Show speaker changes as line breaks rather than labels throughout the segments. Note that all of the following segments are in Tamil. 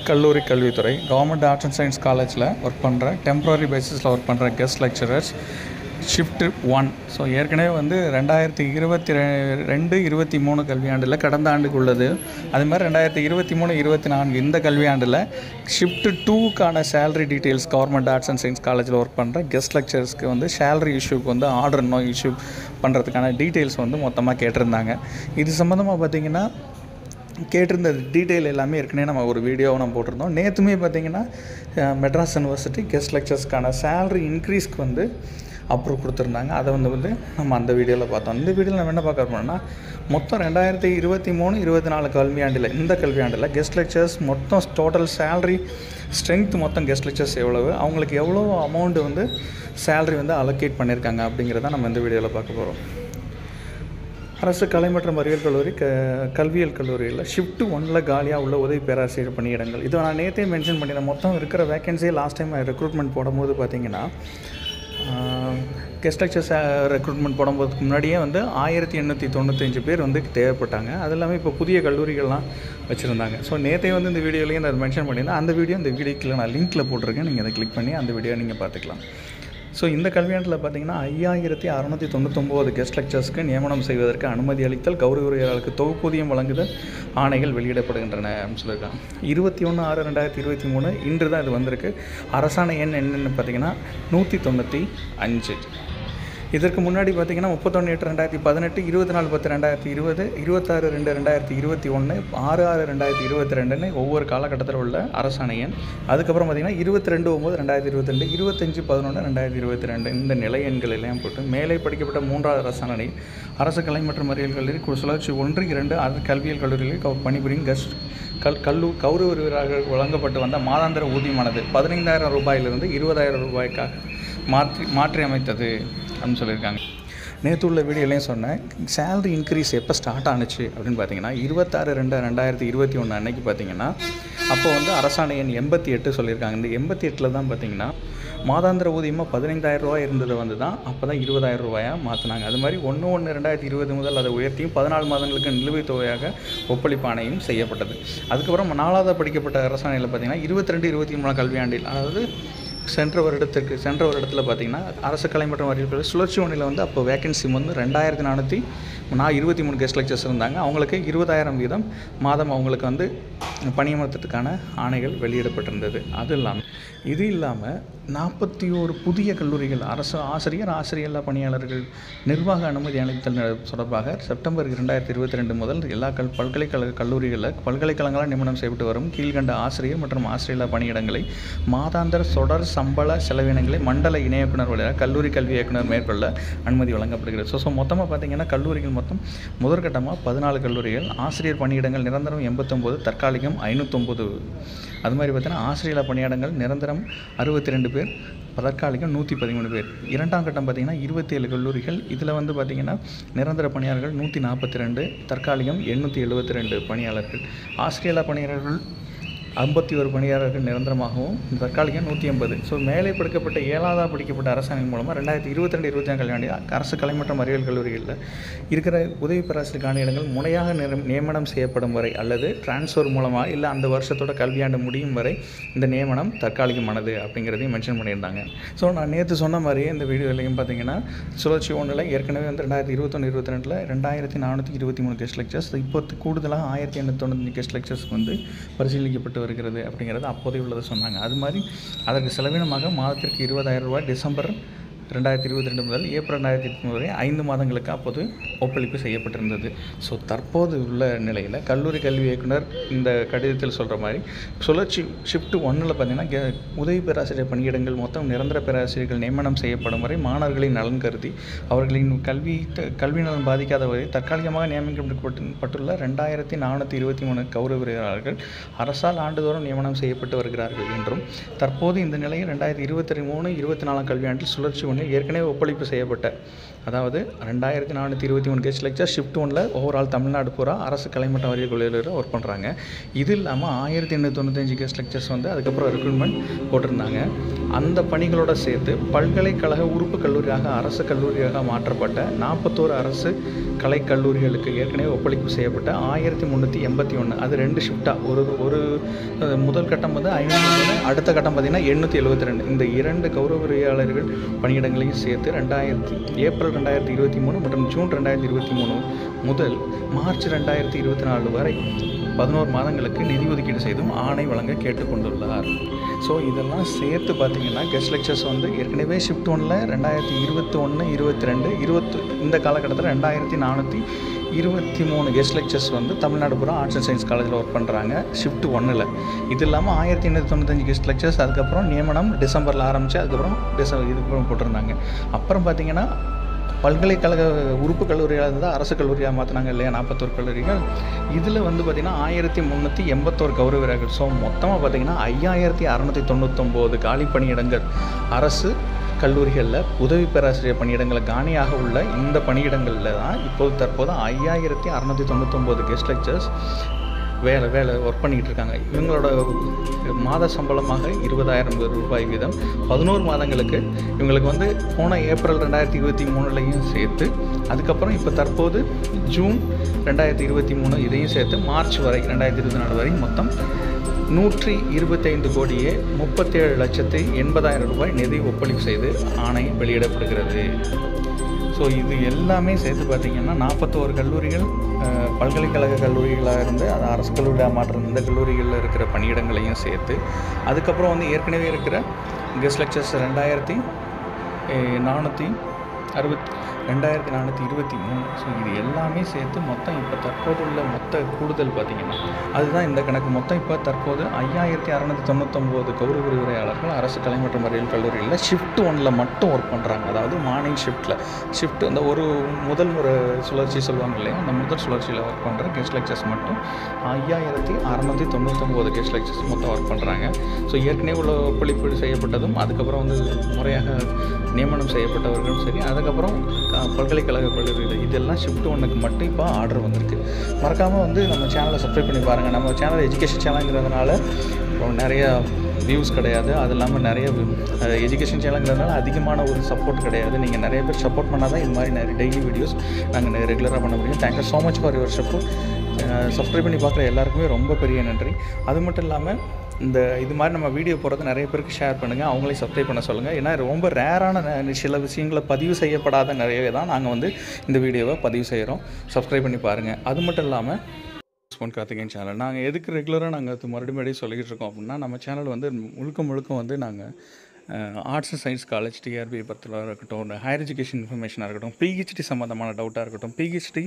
கல்லூரி கல்வித்துறை கவர்மெண்ட் ஆர்ட்ஸ் அண்ட் சயின்ஸ் காலேஜில் ஒர்க் பண்ணுற டெம்ப்ரரி பேசிஸில் ஒர்க் பண்ணுற guest lecturers shift one so ஏற்கனவே வந்து ரெண்டாயிரத்தி இருபத்தி ரெ ரெண்டு இருபத்தி மூணு கல்வியாண்டில் கடந்த ஆண்டுக்கு உள்ளது அது மாதிரி ரெண்டாயிரத்தி இருபத்தி மூணு இருபத்தி நான்கு இந்த கல்வியாண்டில் ஷிஃப்ட்டு டூக்கான salary details government arts and science காலேஜில் ஒர்க் பண்ணுற கெஸ்ட் லெக்சர்ஸ்க்கு வந்து சேலரி இஷ்யூக்கு வந்து ஆர்டர் இன்னும் இஷ்யூ பண்ணுறதுக்கான டீட்டெயில்ஸ் வந்து மொத்தமாக கேட்டிருந்தாங்க இது சம்மந்தமாக பார்த்தீங்கன்னா கேட்டிருந்த டீட்டெயில் எல்லாமே ஏற்கனவே நம்ம ஒரு வீடியோவை நம்ம போட்டிருந்தோம் நேற்றுமே பார்த்தீங்கன்னா அஹ், மெட்ராஸ் யூனிவர்சிட்டி கெஸ்ட் லெக்சர்ஸ்க்கான சேலரி இன்க்ரீஸ்க்கு வந்து அப்ரூவ் கொடுத்துருந்தாங்க அதை வந்து வந்து நம்ம அந்த வீடியோவில் பார்த்தோம் இந்த வீடியோவில் நம்ம என்ன பார்க்க போனோம்னா மொத்தம் ரெண்டாயிரத்தி இருபத்தி மூணு இருபத்தி நாலு கல்வியாண்டில் இந்த கல்வியாண்டில் கெஸ்ட் லெக்சர்ஸ் மொத்தம் டோட்டல் சேலரி ஸ்ட்ரென்த் மொத்தம் கெஸ்ட் லெக்சர்ஸ் எவ்வளவு அவங்களுக்கு எவ்வளோ அமௌண்ட் வந்து சேலரி வந்து அலோகேட் பண்ணியிருக்காங்க அப்படிங்கிறத நம்ம இந்த வீடியோவில் பார்க்க போகிறோம் அரசு கலை மற்றும் அறிவியல் கல்லூரி க கல்வியியல் கல்லூரியில் ஷிஃப்ட் ஒன்னில் காலியாக உள்ள உதவி பேராசிரியர் பணியிடங்கள் இதை நான் நேற்றே மென்ஷன் பண்ணியிருந்தேன் மொத்தம் இருக்கிற வேகன்சியே லாஸ்ட் டைம் ரெக்ரூட்மெண்ட் போடும்போது பார்த்தீங்கன்னா கெஸ்ட் லெக்சர்ஸ் ரெக்ரூட்மெண்ட் போடும்போதுக்கு முன்னாடியே வந்து ஆயிரத்தி எண்ணூற்றி தொண்ணூத்தஞ்சு பேர் வந்து தேவைப்பட்டாங்க அது இல்லாமல் இப்போ புதிய கல்லூரிகள்லாம் வச்சுருந்தாங்க ஸோ நேற்றே வந்து இந்த வீடியோலையும் அதை மென்ஷன் பண்ணியிருந்தேன் அந்த வீடியோ இந்த வீடியோக்கில் நான் லிங்க்கில் போட்டிருக்கேன் நீங்கள் அதை கிளிக் பண்ணி அந்த வீடியோ நீங்கள் பார்த்துக்கலாம் ஸோ இந்த கல்வியாண்டில் பார்த்தீங்கன்னா ஐயாயிரத்தி அறநூற்றி தொண்ணூத்தொம்போது கெஸ்ட் லெக்சர்ஸ்க்கு நியமனம் செய்வதற்கு அனுமதி அளித்தல் கௌரவ உரையாளருக்கு தொகுப்பூதியம் வழங்குதல் ஆணைகள் வெளியிடப்படுகின்றன அப்படின்னு சொல்லியிருக்காங்க இருபத்தி ஒன்று ஆறு ரெண்டாயிரத்தி இருபத்தி மூணு இன்று தான் இது வந்திருக்கு அரசாணை எண் என்னென்னு பார்த்தீங்கன்னா நூற்றி தொண்ணூற்றி அஞ்சு இதற்கு முன்னாடி பார்த்தீங்கன்னா முப்பத்தொன்று எட்டு ரெண்டாயிரத்தி பதினெட்டு இருபத்தி நாலு பத்து ரெண்டாயிரத்தி இருபது இருபத்தாறு ரெண்டு ரெண்டாயிரத்தி இருபத்தி ஒன்று ஆறு ஆறு ரெண்டாயிரத்தி இருபத்தி ரெண்டுன்னு ஒவ்வொரு காலகட்டத்தில் உள்ள அரசாணை எண் அதுக்கப்புறம் பார்த்தீங்கன்னா இருபத்தி ரெண்டு ஒம்பது ரெண்டாயிரத்தி இருபத்தி ரெண்டு இருபத்தஞ்சு பதினொன்று ரெண்டாயிரத்தி இருபத்தி ரெண்டு இந்த நிலை எண்கள் எல்லாம் போட்டு மேலே படிக்கப்பட்ட மூன்றாவது அரசாணை அரசு கலை மற்றும் அறிவியல் கல்லூரி கு- சுழற்சி ஒன்று இரண்டு அரசு கல்வியியல் கல்லூரிகளில் கவ- பணிபுரியும் கஸ்ட் கல் கல்லூ கௌரவ விருதுகளாக வழங்கப்பட்டு வந்த மாதாந்திர ஊதியமானது பதினைந்தாயிரம் ரூபாயிலிருந்து இருபதாயிரம் ரூபாய்க்காக மாற்றி மாற்றி அமைத்தது அப்படின்னு சொல்லியிருக்காங்க நேற்று உள்ள வீடியோலையும் சொன்னேன் சேலரி இன்க்ரீஸ் எப்போ ஸ்டார்ட் ஆனுச்சு அப்படின்னு பார்த்தீங்கன்னா இருபத்தாறு ரெண்டு ரெண்டாயிரத்தி இருபத்தி ஒன்று அன்னைக்கு பார்த்தீங்கன்னா அப்போ வந்து அரசாணை எண் எண்பத்தி எட்டு சொல்லியிருக்காங்க இந்த எண்பத்தி எட்டில் தான் பார்த்தீங்கன்னா மாதாந்திர ஊதியமாக பதினைந்தாயிரம் ரூபாய் இருந்தது வந்து தான் அப்போ தான் இருபதாயிரம் ரூபாயாக மாற்றினாங்க அது மாதிரி ஒன்று ஒன்று ரெண்டாயிரத்தி இருபது முதல் அதை உயர்த்தியும் பதினாலு மாதங்களுக்கு நிலுவைத் தொகையாக ஒப்பளிப்பானையும் செய்யப்பட்டது அதுக்கப்புறம் நாலாவது படிக்கப்பட்ட அரசாணையில் பார்த்தீங்கன்னா இருபத்தி ரெண்டு இருபத்தி மூணு கல்வியாண்டில் அதாவது சென்ற வருடத்திற்கு சென்ற வருடத்தில் பார்த்தீங்கன்னா அரசு கலை மற்றும் அறிவியல் கல்லூரி சுழற்சி ஒன்றில் வந்து அப்போ வேகன்சி வந்து ரெண்டாயிரத்தி நானூற்றி நான் இருபத்தி மூணு கெஸ்ட் லெக்சர்ஸ் இருந்தாங்க அவங்களுக்கு இருபதாயிரம் வீதம் மாதம் அவங்களுக்கு வந்து பணியமர்த்தத்துக்கான ஆணைகள் வெளியிடப்பட்டிருந்தது அது இல்லாமல் இது இல்லாமல் நாற்பத்தி ஒரு புதிய கல்லூரிகள் அரசு ஆசிரியர் ஆசிரியர் பணியாளர்கள் நிர்வாக அனுமதி அளித்தல் ந- தொடர்பாக செப்டம்பர் இரண்டாயிரத்தி இருபத்தி ரெண்டு முதல் எல்லா கல் பல்கலைக்கழக கல்லூரிகளில் பல்கலைக்கழகங்களால் நியமனம் செய்யப்பட்டு வரும் கீழ்கண்ட ஆசிரியர் மற்றும் ஆசிரியர் பணியிடங்களை மாதாந்திர தொடர் சம்பள செலவினங்களை மண்டல இணை இயக்குனர் வழியாக கல்லூரி கல்வி இயக்குனர் மேற்கொள்ள அனுமதி வழங்கப்படுகிறது ஸோ ஸோ மொத்தமாக பார்த்தீங்கன்னா கல்லூரிகள் மொத்தம் முதற்கட்டமாக பதினாலு கல்லூரிகள் ஆசிரியர் பணியிடங்கள் நிரந்தரம் எண்பத்தொம்போது தற்காலிகம் ஐநூற்றொம்பது அது மாதிரி பார்த்தீங்கன்னா ஆசிரியர் பணியிடங்கள் நிரந்தரம் அறுபத்தி ரெண்டு பேர் தற்காலிகம் நூற்றி பதிமூணு பேர் இரண்டாம் கட்டம் பார்த்தீங்கன்னா இருபத்தேழு கல்லூரிகள் இதில் வந்து பார்த்தீங்கன்னா நிரந்தர பணியாளர்கள் நூற்றி நாற்பத்தி ரெண்டு தற்காலிகம் எண்ணூற்றி எழுபத்தி ரெண்டு பணியாளர்கள் ஆஸ்திரேலியா பணியாளர்கள் ஐம்பத்தி ஒரு பணியாளர்கள் நிரந்தரமாகவும் தற்காலிகம் நூற்றி எண்பது ஸோ மேலே படிக்கப்பட்ட ஏழாவதாக படிக்கப்பட்ட அரசாணை மூலமாக ரெண்டாயிரத்தி இருபத்தி ரெண்டு இருபத்தி கல்யாண்டி அரசு கலை மற்றும் அறிவியல் கல்லூரிகளில் இருக்கிற உதவி பேராசிரியர் காணியிடங்கள் முறையாக நிர- நியமனம் செய்யப்படும் வரை அல்லது டிரான்ஸ்ஃபர் மூலமாக இல்லை அந்த வருஷத்தோட கல்வியாண்டு முடியும் வரை இந்த நியமனம் தற்காலிகமானது அப்படிங்கிறதையும் மென்ஷன் பண்ணியிருந்தாங்க ஸோ நான் நேற்று சொன்ன மாதிரியே இந்த வீடியோலையும் பார்த்தீங்கன்னா சுழற்சி ஒன்றில் ஏற்கனவே வந்து ரெண்டாயிரத்தி இருபத்தொன்று இருபத்தி ரெண்டில் ரெண்டாயிரத்தி நானூற்றி இருபத்தி மூணு கெஸ்ட் லெக்சர்ஸ் இப்போ கூடுதலாக ஆயிரத்தி எண்ணூற்றி தொண்ணூத்தஞ்சு கெஸ்ட் லெக்சர்ஸ்க்கு வந்து பரிசீலிக்கப்பட்டு வருகிறது அப்படிங்கிறது அப்போதே உள்ளதை சொன்னாங்க அது மாதிரி அதற்கு செலவினமாக மாதத்திற்கு இருபதாயிரம் ரூபாய் டிசம்பர் ரெண்டாயிரத்தி இருபத்தி ரெண்டு முதல் ஏப்ரல் ரெண்டாயிரத்தி இருபத்தி வரை ஐந்து மாதங்களுக்கு அப்போது ஒப்பளிப்பு செய்யப்பட்டிருந்தது ஸோ தற்போது உள்ள நிலையில் கல்லூரி கல்வி இயக்குனர் இந்த கடிதத்தில் சொல்கிற மாதிரி சுழற்சி ஷிஃப்ட் ஒன்றில் பார்த்தீங்கன்னா கே- உதவி பேராசிரியர் பணியிடங்கள் மொத்தம் நிரந்தர பேராசிரியர்கள் நியமனம் செய்யப்படும் வரை மாணவர்களின் நலன் கருதி அவர்களின் கல்வி த- கல்வி நலன் பாதிக்காத வரை தற்காலிகமாக நியமிக்கப்பட்டு பட்டுள்ள ரெண்டாயிரத்தி நானூற்றி இருபத்தி மூணு கௌரவ விருதாளர்கள் அரசால் ஆண்டுதோறும் நியமனம் செய்யப்பட்டு வருகிறார்கள் என்றும் தற்போது இந்த நிலையில் ரெண்டாயிரத்தி இருபத்தி மூணு இருபத்தி நாலாம் கல்வியாண்டில் சுழற்சி இவங்க ஏற்கனவே ஒப்பளிப்பு செய்யப்பட்ட அதாவது ரெண்டாயிரத்தி நானூற்றி இருபத்தி மூணு கெஸ்ட் லெக்சர் ஷிஃப்ட் ஒனில் ஓவரால் தமிழ்நாடு பூரா அரசு கலைமட்ட வாரிய கொள்கையில் ஒர்க் பண்ணுறாங்க இது இல்லாமல் ஆயிரத்தி எண்ணூற்றி தொண்ணூத்தஞ்சு கெஸ்ட் லெக்சர்ஸ் வந்து அதுக்கப்புறம் ரெக்ரூட்மெண்ட் போட்டிருந்தாங்க அந்த பணிகளோட சேர்த்து பல்கலைக்கழக உறுப்பு கல்லூரியாக அரசு கல்லூரியாக மாற்றப்பட்ட நாற்பத்தோரு அரசு கலைக் கல்லூரிகளுக்கு ஏற்கனவே ஒப்பளிப்பு செய்யப்பட்ட ஆயிரத்தி முந்நூற்றி எண்பத்தி ஒன்று அது ரெண்டு ஷிஃப்டாக ஒரு ஒரு அஹ், முதல் கட்டம் வந்து ஐநூறு அடுத்த கட்டம் பார்த்திங்கன்னா எண்ணூற்றி எழுபத்தி ரெண்டு இந்த இரண்டு கௌரவரியாளர்கள் பணியிடங்களையும் சேர்த்து ரெண்டாயிரத்தி ஏப்ரல் ரெண்டாயிரத்தி இருபத்தி மூணு மற்றும் ஜூன் ரெண்டாயிரத்தி இருபத்தி மூணு முதல் மார்ச் ரெண்டாயிரத்தி இருபத்தி நாலு வரை பதினோரு மாதங்களுக்கு நிதி ஒதுக்கீடு செய்தும் ஆணை வழங்க கேட்டுக்கொண்டுள்ளார் ஸோ இதெல்லாம் சேர்த்து பார்த்தீங்கன்னா கெஸ்ட் லெக்சர்ஸ் வந்து ஏற்கனவே ஷிஃப்ட் ஒன்னில் ரெண்டாயிரத்தி இருபத்தி ஒன்று இருபத்தி ரெண்டு இருபத்து இந்த காலகட்டத்தில் ரெண்டாயிரத்தி நானூற்றி இருபத்தி மூணு கெஸ்ட் லெக்சர்ஸ் வந்து தமிழ்நாடு பூரா ஆர்ட்ஸ் அண்ட் சயின்ஸ் காலேஜில் ஒர்க் பண்ணுறாங்க ஷிஃப்ட் ஒன்னில் இது இல்லாமல் ஆயிரத்தி எண்ணூற்றி தொண்ணூத்தஞ்சு கெஸ்ட் லெக்சர்ஸ் அதுக்கப்புறம் நியமனம் டிசம்பரில் ஆரம்பித்து அதுக்கப்புறம் டிசம்பர் இதுக்கப்புறம் போட்டிருந்தாங்க அப்புறம் பார்த்தீங்கன்னா பல்கலைக்கழக உறுப்பு கல்லூரியாக இருந்தால் அரசு கல்லூரியாக மாற்றினாங்க இல்லையா நாற்பத்தோரு கல்லூரிகள் இதில் வந்து பார்த்திங்கன்னா ஆயிரத்தி முந்நூற்றி எண்பத்தோரு கௌரவர்கள் ஸோ மொத்தமாக பார்த்திங்கன்னா ஐயாயிரத்தி அறநூற்றி தொண்ணூத்தொம்போது காலி பணியிடங்கள் அரசு கல்லூரிகளில் உதவி பேராசிரியர் பணியிடங்கள் காலியாக உள்ள இந்த பணியிடங்களில் தான் இப்போது தற்போது ஐயாயிரத்தி அறநூற்றி தொண்ணூத்தொம்போது கெஸ்ட் லெக்சர்ஸ் வேலை வேலை ஒர்க் பண்ணிக்கிட்டு இருக்காங்க இவங்களோட மாத சம்பளமாக இருபதாயிரம் ரூபாய் வீதம் பதினோரு மாதங்களுக்கு இவங்களுக்கு வந்து போன ஏப்ரல் ரெண்டாயிரத்தி இருபத்தி மூணுலையும் சேர்த்து அதுக்கப்புறம் இப்போ தற்போது ஜூன் ரெண்டாயிரத்தி இருபத்தி மூணு இதையும் சேர்த்து மார்ச் வரை ரெண்டாயிரத்தி இருபத்தி நாலு வரை மொத்தம் நூற்றி இருபத்தைந்து கோடியே முப்பத்தேழு லட்சத்து எண்பதாயிரம் ரூபாய் நிதி ஒப்பளிப்பு செய்து ஆணை வெளியிடப்படுகிறது ஸோ இது எல்லாமே சேர்த்து பார்த்திங்கன்னா நாற்பத்தோரு கல்லூரிகள் அஹ், பல்கலைக்கழக கல்லூரிகளாக இருந்து அது அரசு கல்லூரியாக மாற்றம் இந்த கல்லூரிகளில் இருக்கிற பணியிடங்களையும் சேர்த்து அதுக்கப்புறம் வந்து ஏற்கனவே இருக்கிற கெஸ்ட் லெக்சர்ஸ் ரெண்டாயிரத்தி நானூற்றி அறுபத்தி ரெண்டாயிரத்தி நானூற்றி இருபத்தி மூணு ஸோ இது எல்லாமே சேர்த்து மொத்தம் இப்போ தற்போதுள்ள மொத்த கூடுதல் பார்த்திங்கன்னா அதுதான் இந்த கணக்கு மொத்தம் இப்போ தற்போது ஐயாயிரத்தி அறநூற்றி தொண்ணூத்தொம்போது கௌரவ விரிவுரையாளர்கள் அரசு கலை மற்றும் அறிவியல் கல்லூரியில் ஷிஃப்ட் ஒன்னில் மட்டும் ஒர்க் பண்ணுறாங்க அதாவது மார்னிங் ஷிஃப்ட்டில் ஷிஃப்ட் அந்த ஒரு முதல் ஒரு சுழற்சி சொல்லுவாங்க இல்லையா அந்த முதல் சுழற்சியில் ஒர்க் பண்ணுற கெஸ்ட் லெக்சர்ஸ் மட்டும் ஐயாயிரத்தி அறநூற்றி தொண்ணூத்தொம்போது கெஸ்ட் லெக்சர்ஸ் மொத்தம் ஒர்க் பண்ணுறாங்க ஸோ ஏற்கனவே உள்ள ஒப்பளிப்பு செய்யப்பட்டதும் அதுக்கப்புறம் வந்து முறையாக நியமனம் செய்யப்பட்டவர்களும் சரி அதுக்கப்புறம் க- பல்கலைக்கழக கல்லூரிகள் இதெல்லாம் ஷிஃப்ட் ஒன்றுக்கு மட்டும் இப்போ ஆர்டர் வந்திருக்கு மறக்காமல் வந்து நம்ம சேனலை சப்ஸ்கிரைப் பண்ணி பாருங்கள் நம்ம சேனல் எஜுகேஷன் சேனலுங்கிறதுனால இப்போ நிறையா வியூஸ் கிடையாது அது இல்லாமல் நிறைய எஜுகேஷன் சேனலுங்கிறதுனால அதிகமான ஒரு சப்போர்ட் கிடையாது நீங்கள் நிறைய பேர் சப்போர்ட் பண்ணால் தான் இது மாதிரி நிறைய டெய்லி வீடியோஸ் நாங்கள் ரெகுலராக பண்ண முடியும் thank you so much for your support subscribe பண்ணி பார்க்குற எல்லாருக்குமே ரொம்ப பெரிய நன்றி அது மட்டும் இல்லாமல் இந்த இது மாதிரி நம்ம வீடியோ போடுறது நிறைய பேருக்கு ஷேர் பண்ணுங்கள் அவங்களையும் சப்ஸ்கிரைப் பண்ண சொல்லுங்கள் ஏன்னா ரொம்ப ரேரான ந- சில விஷயங்களை பதிவு செய்யப்படாத நிறையவே தான் நாங்கள் வந்து இந்த வீடியோவை பதிவு செய்கிறோம் சப்ஸ்கிரைப் பண்ணி பாருங்கள் அது மட்டும் இல்லாமல் ஸ்போன் கார்த்திகேயன் சேனல் நாங்கள் எதுக்கு ரெகுலராக நாங்கள் அது மறுபடியும் மறுபடியும் சொல்லிக்கிட்டு இருக்கோம் அப்படின்னா நம்ம சேனல் வந்து முழுக்க முழுக்க வந்து நாங்கள் arts and science college TRB பற்றில இருக்கட்டும் ஹையர் எஜுகேஷன் இன்ஃபர்மேஷனாக இருக்கட்டும் பிஹெச்டி சம்மந்தமான டவுட்டாக இருக்கட்டும் பிஹெச்டி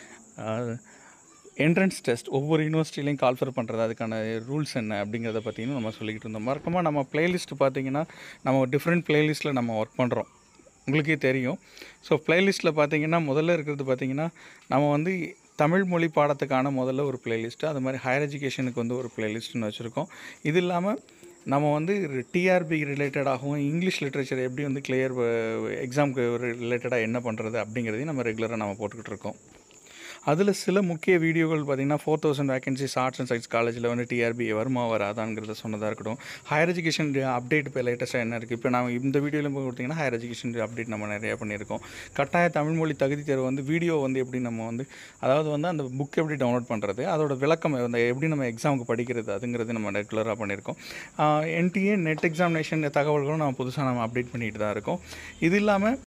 என்ட்ரன்ஸ் டெஸ்ட் ஒவ்வொரு யூனிவர்சிட்டிலையும் கால்ஃபர் பண்ணுறது அதுக்கான ரூல்ஸ் என்ன அப்படிங்கிறத பற்றியும் நம்ம சொல்லிக்கிட்டு இருந்தோம் மறக்காமல் நம்ம பிளேலிஸ்ட் பார்த்தீங்கன்னா நம்ம டிஃப்ரெண்ட் பிளேலிஸ்ட்டில் நம்ம ஒர்க் பண்ணுறோம் உங்களுக்கே தெரியும் ஸோ பிளேலிஸ்ட்டில் பார்த்தீங்கன்னா முதல்ல இருக்கிறது பார்த்தீங்கன்னா நம்ம வந்து தமிழ் மொழி பாடத்துக்கான முதல்ல ஒரு பிளேலிஸ்ட்டு அது மாதிரி ஹையர் எஜுகேஷனுக்கு வந்து ஒரு பிளேலிஸ்ட்னு வச்சுருக்கோம் இது இல்லாமல் நம்ம வந்து டிஆர்பி ரிலேட்டடாகவும் இங்கிலீஷ் லிட்ரேச்சர் எப்படி வந்து கிளியர் எக்ஸாமுக்கு ரிலேட்டடாக என்ன பண்ணுறது அப்படிங்கிறதையும் நம்ம ரெகுலராக நம்ம போட்டுக்கிட்டு இருக்கோம் அதில் சில முக்கிய வீடியோகள் பார்த்திங்கன்னா four thousand vacancies arts and science காலேஜில் வந்து டிஆர்பி வருமா வராதாங்கிறத சொன்னதாக இருக்கட்டும் ஹையர் எஜுகேஷன் அப்டேட் இப்போ லேட்டஸ்ட்டாக என்ன இருக்குது இப்போ நான் இந்த வீடியோவில் போய் கொடுத்தீங்கன்னா ஹையர் எஜுகேஷன் அப்டேட் நம்ம நிறையா பண்ணியிருக்கோம் கட்டாய தமிழ் மொழி தகுதி தேர்வு வந்து வீடியோ வந்து எப்படி நம்ம வந்து அதாவது வந்து அந்த புக் எப்படி டவுன்லோட் பண்ணுறது அதோட விளக்கம் அந்த எப்படி நம்ம எக்ஸாமுக்கு படிக்கிறது அதுங்கிறது நம்ம ரெகுலராக பண்ணியிருக்கோம் என்டிஏ நெட் எக்ஸாமினேஷன் தகவல்களும் நம்ம புதுசாக நம்ம அப்டேட் பண்ணிட்டு தான் இருக்கோம் இது இல்லாமல்